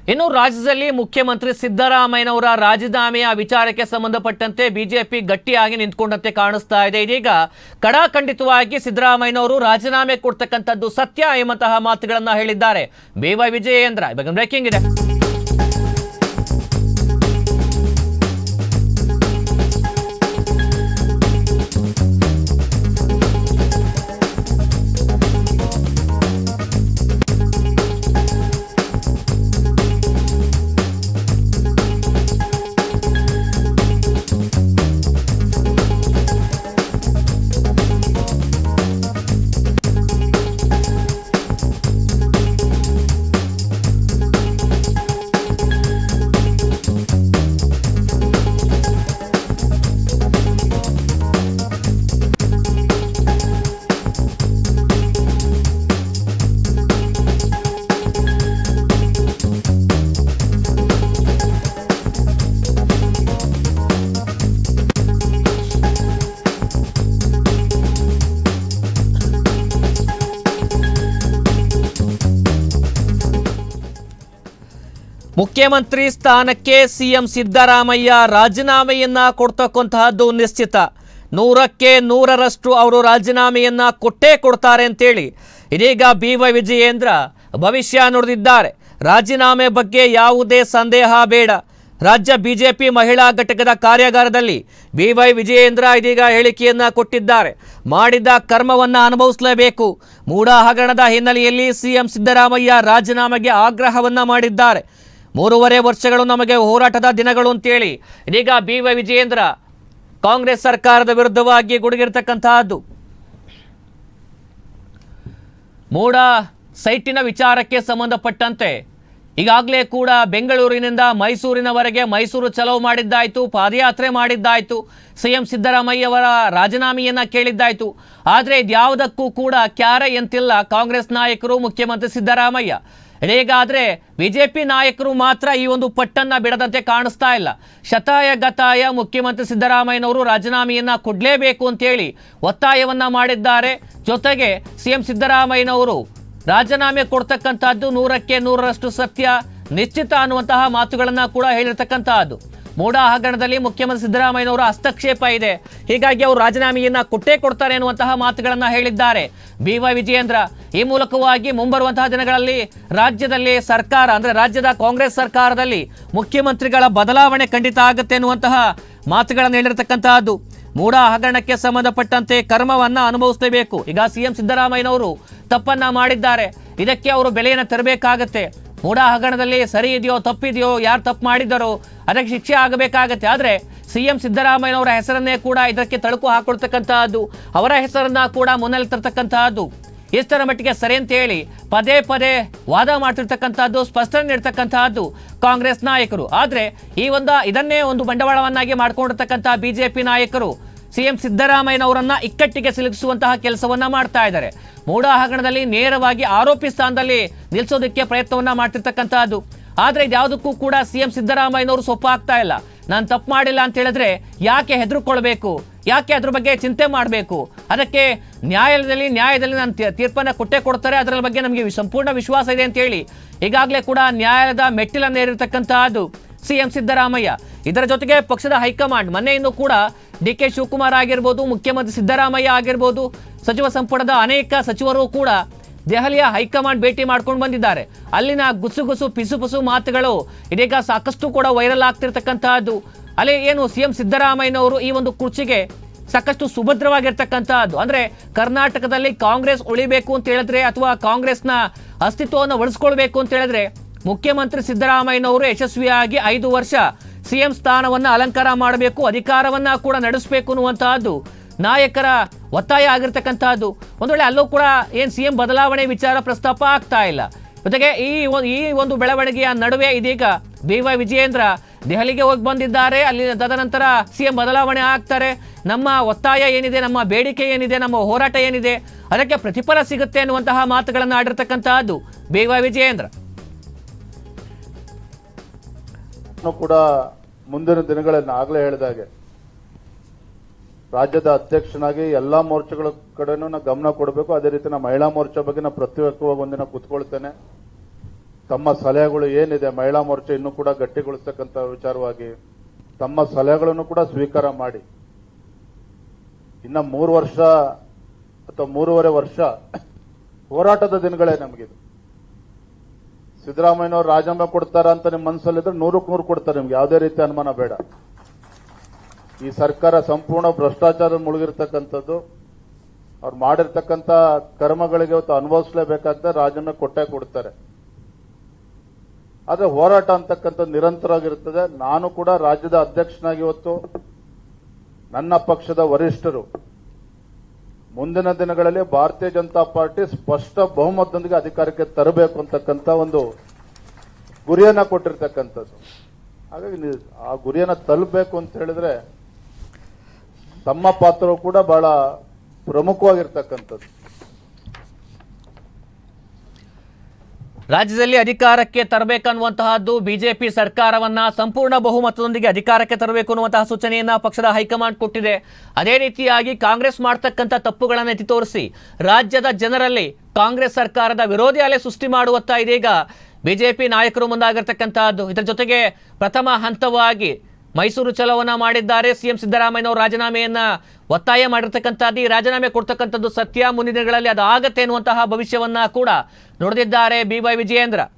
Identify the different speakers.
Speaker 1: ಇನ್ನು ರಾಜ್ಯದಲ್ಲಿ ಮುಖ್ಯಮಂತ್ರಿ ಸಿದ್ದರಾಮಯ್ಯನವರ ರಾಜೀನಾಮೆಯ ವಿಚಾರಕ್ಕೆ ಸಂಬಂಧಪಟ್ಟಂತೆ ಬಿಜೆಪಿ ಗಟ್ಟಿಯಾಗಿ ನಿಂತ್ಕೊಂಡಂತೆ ಕಾಣಿಸ್ತಾ ಇದೆ ಇದೀಗ ಕಡಾಖಂಡಿತವಾಗಿ ಸಿದ್ದರಾಮಯ್ಯನವರು ರಾಜೀನಾಮೆ ಕೊಡ್ತಕ್ಕಂಥದ್ದು ಸತ್ಯ ಎಂಬಂತಹ ಮಾತುಗಳನ್ನ ಹೇಳಿದ್ದಾರೆ ಬಿ ವೈ ವಿಜಯೇಂದ್ರ ಇವಾಗ ಬ್ರೇಕಿಂಗ್ ಇದೆ ಮುಖ್ಯಮಂತ್ರಿ ಸ್ಥಾನಕ್ಕೆ ಸಿಎಂ ಸಿದ್ದರಾಮಯ್ಯ ರಾಜೀನಾಮೆಯನ್ನ ಕೊಡ್ತಕ್ಕಂತಹದ್ದು ನಿಶ್ಚಿತ ನೂರಕ್ಕೆ ನೂರರಷ್ಟು ಅವರು ರಾಜೀನಾಮೆಯನ್ನ ಕೊಟ್ಟೇ ಕೊಡ್ತಾರೆ ಅಂತೇಳಿ ಇದೀಗ ಬಿ ವೈ ವಿಜಯೇಂದ್ರ ಭವಿಷ್ಯ ನುಡಿದಿದ್ದಾರೆ ರಾಜೀನಾಮೆ ಬಗ್ಗೆ ಯಾವುದೇ ಸಂದೇಹ ಬೇಡ ರಾಜ್ಯ ಬಿಜೆಪಿ ಮಹಿಳಾ ಘಟಕದ ಕಾರ್ಯಾಗಾರದಲ್ಲಿ ಬಿ ವೈ ವಿಜಯೇಂದ್ರ ಇದೀಗ ಹೇಳಿಕೆಯನ್ನ ಕೊಟ್ಟಿದ್ದಾರೆ ಮಾಡಿದ ಕರ್ಮವನ್ನ ಅನುಭವಿಸಲೇಬೇಕು ಮೂಡ ಹಗರಣದ ಹಿನ್ನೆಲೆಯಲ್ಲಿ ಸಿಎಂ ಸಿದ್ದರಾಮಯ್ಯ ರಾಜೀನಾಮೆಗೆ ಆಗ್ರಹವನ್ನ ಮಾಡಿದ್ದಾರೆ ಮೂರುವರೆ ವರ್ಷಗಳು ನಮಗೆ ಹೋರಾಟದ ದಿನಗಳು ಅಂತೇಳಿ ಇದೀಗ ಬಿ ವೈ ವಿಜಯೇಂದ್ರ ಕಾಂಗ್ರೆಸ್ ಸರ್ಕಾರದ ವಿರುದ್ಧವಾಗಿ ಗುಡುಗಿರ್ತಕ್ಕಂತಹದ್ದು ಮೂಡ ಸೈಟಿನ ವಿಚಾರಕ್ಕೆ ಸಂಬಂಧಪಟ್ಟಂತೆ ಈಗಾಗಲೇ ಕೂಡ ಬೆಂಗಳೂರಿನಿಂದ ಮೈಸೂರಿನವರೆಗೆ ಮೈಸೂರು ಚಲೋ ಮಾಡಿದ್ದಾಯಿತು ಪಾದಯಾತ್ರೆ ಮಾಡಿದ್ದಾಯಿತು ಸಿ ಎಂ ಸಿದ್ದರಾಮಯ್ಯವರ ರಾಜೀನಾಮೆಯನ್ನ ಕೇಳಿದ್ದಾಯಿತು ಆದರೆ ಇದ್ಯಾವುದಕ್ಕೂ ಕೂಡ ಕ್ಯಾರೆ ಎಂತಿಲ್ಲ ಕಾಂಗ್ರೆಸ್ ನಾಯಕರು ಮುಖ್ಯಮಂತ್ರಿ ಸಿದ್ದರಾಮಯ್ಯ ಹೇಗಾದ್ರೆ ಬಿಜೆಪಿ ನಾಯಕರು ಮಾತ್ರ ಈ ಒಂದು ಪಟ್ಟನ್ನ ಬಿಡದಂತೆ ಕಾಣಿಸ್ತಾ ಇಲ್ಲ ಶತಾಯ ಗತಾಯ ಮುಖ್ಯಮಂತ್ರಿ ಸಿದ್ದರಾಮಯ್ಯನವರು ರಾಜೀನಾಮೆಯನ್ನ ಕೊಡಲೇಬೇಕು ಅಂತೇಳಿ ಒತ್ತಾಯವನ್ನ ಮಾಡಿದ್ದಾರೆ ಜೊತೆಗೆ ಸಿಎಂ ಸಿದ್ದರಾಮಯ್ಯನವರು ರಾಜೀನಾಮೆ ಕೊಡ್ತಕ್ಕಂಥದ್ದು ನೂರಕ್ಕೆ ನೂರರಷ್ಟು ಸತ್ಯ ನಿಶ್ಚಿತ ಅನ್ನುವಂತಹ ಮಾತುಗಳನ್ನ ಕೂಡ ಹೇಳಿರ್ತಕ್ಕಂತಹದ್ದು ಮೂಡ ಹಗರಣದಲ್ಲಿ ಮುಖ್ಯಮಂತ್ರಿ ಸಿದ್ದರಾಮಯ್ಯನವರ ಹಸ್ತಕ್ಷೇಪ ಇದೆ ಹೀಗಾಗಿ ಅವರು ರಾಜೀನಾಮೆಯನ್ನ ಕೊಟ್ಟೇ ಕೊಡ್ತಾರೆ ಅನ್ನುವಂತಹ ಮಾತುಗಳನ್ನ ಹೇಳಿದ್ದಾರೆ ಬಿ ವೈ ವಿಜಯೇಂದ್ರ ಈ ಮೂಲಕವಾಗಿ ಮುಂಬರುವಂತಹ ದಿನಗಳಲ್ಲಿ ರಾಜ್ಯದಲ್ಲಿ ಸರ್ಕಾರ ಅಂದ್ರೆ ರಾಜ್ಯದ ಕಾಂಗ್ರೆಸ್ ಸರ್ಕಾರದಲ್ಲಿ ಮುಖ್ಯಮಂತ್ರಿಗಳ ಬದಲಾವಣೆ ಖಂಡಿತ ಆಗುತ್ತೆ ಅನ್ನುವಂತಹ ಮಾತುಗಳನ್ನು ಹೇಳಿರ್ತಕ್ಕಂತಹದ್ದು ಮೂಡ ಹಗರಣಕ್ಕೆ ಸಂಬಂಧಪಟ್ಟಂತೆ ಕರ್ಮವನ್ನ ಅನುಭವಿಸಲೇಬೇಕು ಈಗ ಸಿಎಂ ಸಿದ್ದರಾಮಯ್ಯನವರು ತಪ್ಪನ್ನ ಮಾಡಿದ್ದಾರೆ ಇದಕ್ಕೆ ಅವರು ಬೆಲೆಯನ್ನು ತರಬೇಕಾಗತ್ತೆ ಮೂಡ ಹಗರಣದಲ್ಲಿ ಸರಿ ಇದೆಯೋ ತಪ್ಪಿದೆಯೋ ಯಾರು ತಪ್ಪು ಮಾಡಿದ್ದಾರೋ ಅದಕ್ಕೆ ಶಿಕ್ಷೆ ಆಗಬೇಕಾಗತ್ತೆ ಆದರೆ ಸಿ ಎಂ ಸಿದ್ದರಾಮಯ್ಯನವರ ಹೆಸರನ್ನೇ ಕೂಡ ಇದಕ್ಕೆ ತಳುಕು ಹಾಕೊಳ್ತಕ್ಕಂತಹದ್ದು ಅವರ ಹೆಸರನ್ನ ಕೂಡ ಮುನ್ನೆಲೆ ತರ್ತಕ್ಕಂತಹದ್ದು ಎಷ್ಟರ ಮಟ್ಟಿಗೆ ಸರಿ ಅಂತ ಹೇಳಿ ಪದೇ ಪದೇ ವಾದ ಮಾಡ್ತಿರ್ತಕ್ಕಂಥದ್ದು ಸ್ಪಷ್ಟನೆ ನೀಡ್ತಕ್ಕಂತಹದ್ದು ಕಾಂಗ್ರೆಸ್ ನಾಯಕರು ಆದರೆ ಈ ಒಂದು ಇದನ್ನೇ ಒಂದು ಬಂಡವಾಳವನ್ನಾಗಿ ಮಾಡ್ಕೊಂಡಿರ್ತಕ್ಕಂಥ ಬಿಜೆಪಿ ನಾಯಕರು ಸಿಎಂ ಸಿದ್ದರಾಮಯ್ಯನವರನ್ನ ಇಕ್ಕಟ್ಟಿಗೆ ಸಿಲುಕಿಸುವಂತಹ ಕೆಲಸವನ್ನ ಮಾಡ್ತಾ ಇದ್ದಾರೆ ಮೂಡ ಹಗರಣದಲ್ಲಿ ನೇರವಾಗಿ ಆರೋಪಿ ಸ್ಥಾನದಲ್ಲಿ ನಿಲ್ಲಿಸೋದಕ್ಕೆ ಪ್ರಯತ್ನವನ್ನ ಮಾಡ್ತಿರ್ತಕ್ಕಂತಹದ್ದು ಆದ್ರೆ ಇದ್ಯಾವುದಕ್ಕೂ ಕೂಡ ಸಿಎಂ ಸಿದ್ದರಾಮಯ್ಯನವರು ಸೊಪ್ಪಾಗ್ತಾ ಇಲ್ಲ ನಾನು ತಪ್ಪು ಮಾಡಿಲ್ಲ ಅಂತ ಹೇಳಿದ್ರೆ ಯಾಕೆ ಹೆದರ್ಕೊಳ್ಬೇಕು ಯಾಕೆ ಅದ್ರ ಬಗ್ಗೆ ಚಿಂತೆ ಮಾಡಬೇಕು ಅದಕ್ಕೆ ನ್ಯಾಯಾಲಯದಲ್ಲಿ ನ್ಯಾಯದಲ್ಲಿ ನಾನು ತೀ- ತೀರ್ಪನ್ನ ಕೊಟ್ಟೇ ಕೊಡ್ತಾರೆ ಅದರ ಬಗ್ಗೆ ನಮಗೆ ವಿ- ಸಂಪೂರ್ಣ ವಿಶ್ವಾಸ ಇದೆ ಅಂತ ಹೇಳಿ ಈಗಾಗಲೇ ಕೂಡ ನ್ಯಾಯಾಲಯದ ಮೆಟ್ಟಿಲನ್ನೇರಿರ್ತಕ್ಕಂತಹದ್ದು ಸಿಎಂ ಸಿದ್ದರಾಮಯ್ಯ ಇದರ ಜೊತೆಗೆ ಪಕ್ಷದ ಹೈಕಮಾಂಡ್ ಮೊನ್ನೆಯಿಂದ ಕೂಡ ಡಿ ಕೆ ಶಿವಕುಮಾರ್ ಆಗಿರ್ಬೋದು ಮುಖ್ಯಮಂತ್ರಿ ಸಿದ್ದರಾಮಯ್ಯ ಆಗಿರ್ಬೋದು ಸಚಿವ ಸಂಪುಟದ ಅನೇಕ ಸಚಿವರು ಕೂಡ ದೆಹಲಿಯ ಹೈಕಮಾಂಡ್ ಭೇಟಿ ಮಾಡ್ಕೊಂಡು ಬಂದಿದ್ದಾರೆ ಅಲ್ಲಿನ ಗುಸುಗುಸು ಪಿಸುಪುಸು ಮಾತುಗಳು ಇದೀಗ ಸಾಕಷ್ಟು ಕೂಡ ವೈರಲ್ ಆಗ್ತಿರ್ತಕ್ಕಂತಹದ್ದು ಅಲ್ಲಿ ಏನು ಸಿ ಎಂ ಸಿದ್ದರಾಮಯ್ಯನವರು ಈ ಒಂದು ಕುರ್ಚಿಗೆ ಸಾಕಷ್ಟು ಸುಭದ್ರವಾಗಿರ್ತಕ್ಕಂತಹದ್ದು ಅಂದ್ರೆ ಕರ್ನಾಟಕದಲ್ಲಿ ಕಾಂಗ್ರೆಸ್ ಉಳಿಬೇಕು ಅಂತ ಹೇಳಿದ್ರೆ ಅಥವಾ ಕಾಂಗ್ರೆಸ್ನ ಅಸ್ತಿತ್ವವನ್ನು ಉಳಿಸ್ಕೊಳ್ಬೇಕು ಅಂತ ಹೇಳಿದ್ರೆ ಮುಖ್ಯಮಂತ್ರಿ ಸಿದ್ದರಾಮಯ್ಯನವರು ಯಶಸ್ವಿಯಾಗಿ ಐದು ವರ್ಷ ಸಿಎಂ ಸ್ಥಾನವನ್ನ ಅಲಂಕಾರ ಮಾಡಬೇಕು ಅಧಿಕಾರವನ್ನ ಕೂಡ ನಡೆಸಬೇಕು ಅನ್ನುವಂತಹದ್ದು ನಾಯಕರ ಒತ್ತಾಯ ಆಗಿರ್ತಕ್ಕಂತಹದ್ದು ಒಂದು ವೇಳೆ ಅಲ್ಲೂ ಕೂಡ ಏನು ಸಿ ಎಂ ಬದಲಾವಣೆ ವಿಚಾರ ಪ್ರಸ್ತಾಪ ಆಗ್ತಾ ಇಲ್ಲ ಜೊತೆಗೆ ಈ ಒ- ಈ ಒಂದು ಬೆಳವಣಿಗೆಯ ನಡುವೆ ಇದೀಗ ಬಿ ವೈ ವಿಜಯೇಂದ್ರ ದೆಹಲಿಗೆ ಹೋಗಿ ಬಂದಿದ್ದಾರೆ ಅಲ್ಲಿ ತದನಂತರ ಸಿ ಎಂ ಬದಲಾವಣೆ ಆಗ್ತಾರೆ ನಮ್ಮ ಒತ್ತಾಯ ಏನಿದೆ ನಮ್ಮ ಬೇಡಿಕೆ ಏನಿದೆ ನಮ್ಮ ಹೋರಾಟ ಏನಿದೆ ಅದಕ್ಕೆ ಪ್ರತಿಫಲ ಸಿಗುತ್ತೆ ಅನ್ನುವಂತಹ ಮಾತುಗಳನ್ನು ಆಡಿರ್ತಕ್ಕಂತಹದ್ದು ಬಿ ವೈ ವಿಜಯೇಂದ್ರ
Speaker 2: ನಾನು ಕೂಡ ಮುಂದಿನ ದಿನಗಳಲ್ಲಿ ಆಗಲೇ ಹೇಳಿದಾಗೆ ರಾಜ್ಯದ ಅಧ್ಯಕ್ಷನಾಗಿ ಎಲ್ಲಾ ಮೋರ್ಚಾಗಳ ಕಡೆನೂ ನಾ ಗಮನ ಕೊಡಬೇಕು ಅದೇ ರೀತಿ ನಾ ಮಹಿಳಾ ಮೋರ್ಚಾ ಬಗ್ಗೆ ನಾ ಪ್ರತ್ಯೇಕವಾಗಿ ಒಂದಿನ ಕೂತ್ಕೊಳ್ತೇನೆ ತಮ್ಮ ಸಲಹೆಗಳು ಏನಿದೆ ಮಹಿಳಾ ಮೋರ್ಚೆ ಇನ್ನೂ ಕೂಡ ಗಟ್ಟಿಗೊಳಿಸ್ತಕ್ಕಂಥ ವಿಚಾರವಾಗಿ ತಮ್ಮ ಸಲಹೆಗಳನ್ನು ಕೂಡ ಸ್ವೀಕಾರ ಮಾಡಿ ಇನ್ನ ಮೂರು ವರ್ಷ ಅಥವಾ ಮೂರುವರೆ ವರ್ಷ ಹೋರಾಟದ ದಿನಗಳೇ ನಮಗಿದು ಸಿದ್ದರಾಮಯ್ಯನವರು ರಾಜೀನಾಮೆ ಕೊಡ್ತಾರ ಅಂತ ನಿಮ್ಮ ಮನಸ್ಸಲ್ಲಿದ್ರೆ ನೂರಕ್ಕೆ ನೂರು ಕೊಡ್ತಾರೆ ನಿಮ್ಗೆ ಯಾವುದೇ ರೀತಿ ಅನುಮಾನ ಬೇಡ ಈ ಸರ್ಕಾರ ಸಂಪೂರ್ಣ ಭ್ರಷ್ಟಾಚಾರ ಮುಳುಗಿರ್ತಕ್ಕಂಥದ್ದು ಅವ್ರು ಮಾಡಿರ್ತಕ್ಕಂಥ ಕರ್ಮಗಳಿಗೆ ಇವತ್ತು ಅನುಭವಿಸಲೇಬೇಕಾದ್ರೆ ರಾಜೀನಾಮೆ ಕೊಟ್ಟೇ ಕೊಡ್ತಾರೆ ಆದ್ರೆ ಹೋರಾಟ ಅಂತಕ್ಕಂಥದ್ದು ನಿರಂತರವಾಗಿರ್ತದೆ ನಾನು ಕೂಡ ರಾಜ್ಯದ ಅಧ್ಯಕ್ಷನಾಗಿ ಇವತ್ತು ನನ್ನ ಪಕ್ಷದ ವರಿಷ್ಠರು ಮುಂದಿನ ದಿನಗಳಲ್ಲಿ ಭಾರತೀಯ ಜನತಾ ಪಾರ್ಟಿ ಸ್ಪಷ್ಟ ಬಹುಮತದೊಂದಿಗೆ ಅಧಿಕಾರಕ್ಕೆ ತರಬೇಕು ಅಂತಕ್ಕಂಥ ಒಂದು ಗುರಿಯನ್ನ ಕೊಟ್ಟಿರ್ತಕ್ಕಂಥದ್ದು ಹಾಗಾಗಿ ನೀವು ಆ ಗುರಿಯನ್ನ ತಲುಪಬೇಕು ಅಂತ ಹೇಳಿದ್ರೆ ತಮ್ಮ ಪಾತ್ರವು ಕೂಡ ಬಹಳ ಪ್ರಮುಖವಾಗಿರ್ತಕ್ಕಂಥದ್ದು
Speaker 1: ರಾಜ್ಯದಲ್ಲಿ ಅಧಿಕಾರಕ್ಕೆ ತರಬೇಕನ್ನುವಂತಹದ್ದು ಬಿಜೆಪಿ ಸರ್ಕಾರವನ್ನ ಸಂಪೂರ್ಣ ಬಹುಮತದೊಂದಿಗೆ ಅಧಿಕಾರಕ್ಕೆ ತರಬೇಕು ಅನ್ನುವಂತಹ ಸೂಚನೆಯನ್ನ ಪಕ್ಷದ ಹೈಕಮಾಂಡ್ ಕೊಟ್ಟಿದೆ ಅದೇ ರೀತಿಯಾಗಿ ಕಾಂಗ್ರೆಸ್ ಮಾಡ್ತಕ್ಕಂಥ ತಪ್ಪುಗಳನ್ನು ಎತ್ತಿ ತೋರಿಸಿ ರಾಜ್ಯದ ಜನರಲ್ಲಿ ಕಾಂಗ್ರೆಸ್ ಸರ್ಕಾರದ ವಿರೋಧಿ ಅಲೆ ಸೃಷ್ಟಿ ಮಾಡುವತ್ತ ಇದೀಗ ಬಿಜೆಪಿ ನಾಯಕರು ಮುಂದಾಗಿರ್ತಕ್ಕಂತಹದ್ದು ಇದರ ಜೊತೆಗೆ ಪ್ರಥಮ ಹಂತವಾಗಿ ಮೈಸೂರು ಚಲೋವನ್ನ ಮಾಡಿದ್ದಾರೆ ಸಿಎಂ ಸಿದ್ದರಾಮಯ್ಯನವರು ರಾಜೀನಾಮೆಯನ್ನ ಒತ್ತಾಯ ಮಾಡಿರ್ತಕ್ಕಂಥದ್ದು ಈ ರಾಜೀನಾಮೆ ಕೊಡ್ತಕ್ಕಂಥದ್ದು ಸತ್ಯ ಮುಂದಿನ ದಿನಗಳಲ್ಲಿ ಅದು ಆಗತ್ತೆ ಎನ್ನುವಂತಹ ಭವಿಷ್ಯವನ್ನ ಕೂಡ ನುಡಿದಿದ್ದಾರೆ ಬಿ ವೈ ವಿಜಯೇಂದ್ರ